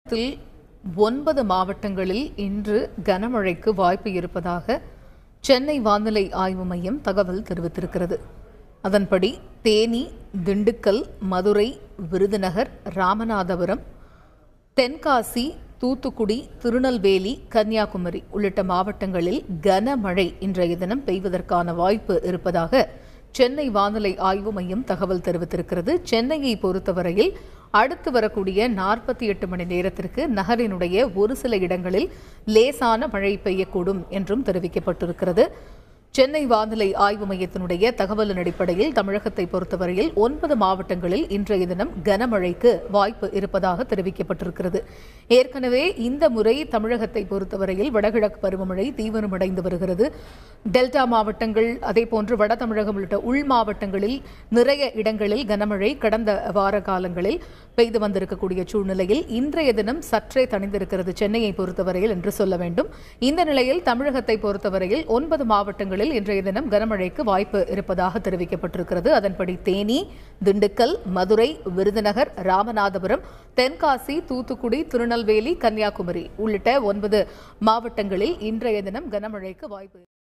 தமிழகத்தில் ஒன்பது மாவட்டங்களில் இன்று கனமழைக்கு வாய்ப்பு இருப்பதாக சென்னை வானிலை ஆய்வு மையம் தகவல் தெரிவித்திருக்கிறது அதன்படி தேனி திண்டுக்கல் மதுரை விருதுநகர் ராமநாதபுரம் தென்காசி தூத்துக்குடி திருநெல்வேலி கன்னியாகுமரி உள்ளிட்ட மாவட்டங்களில் கனமழை இன்றைய தினம் பெய்வதற்கான வாய்ப்பு இருப்பதாக சென்னை வானிலை ஆய்வு மையம் தகவல் தெரிவித்திருக்கிறது சென்னையை பொறுத்தவரையில் அடுத்து வரக்கூடிய நாற்பத்தி எட்டு மணி நேரத்திற்கு நகரினுடைய ஒரு சில இடங்களில் லேசான மழை பெய்யக்கூடும் என்றும் தெரிவிக்கப்பட்டிருக்கிறது சென்னை வானிலை ஆய்வு மையத்தினுடைய தகவலின் அடிப்படையில் தமிழகத்தை பொறுத்தவரையில் ஒன்பது மாவட்டங்களில் இன்றைய தினம் கனமழைக்கு வாய்ப்பு இருப்பதாக தெரிவிக்கப்பட்டிருக்கிறது ஏற்கனவே இந்த முறை தமிழகத்தை பொறுத்தவரையில் வடகிழக்கு பருவமழை தீவிரமடைந்து வருகிறது டெல்டா மாவட்டங்கள் அதேபோன்று வட தமிழகம் உள்ளிட்ட உள் மாவட்டங்களில் நிறைய இடங்களில் கனமழை கடந்த வார காலங்களில் பெய்து வந்திருக்கக்கூடிய சூழ்நிலையில் இன்றைய தினம் சற்றே தணிந்திருக்கிறது சென்னையை பொறுத்தவரையில் என்று சொல்ல வேண்டும் இந்த நிலையில் தமிழகத்தை பொறுத்தவரையில் ஒன்பது மாவட்டங்களில் இன்றைய தினம் கனமழைக்கு வாய்ப்பு இருப்பதாக தெரிவிக்கப்பட்டிருக்கிறது அதன்படி தேனி திண்டுக்கல் மதுரை விருதுநகர் ராமநாதபுரம் தென்காசி தூத்துக்குடி திருநெல்வேலி கன்னியாகுமரி உள்ளிட்ட ஒன்பது மாவட்டங்களில் இன்றைய தினம் கனமழைக்கு வாய்ப்பு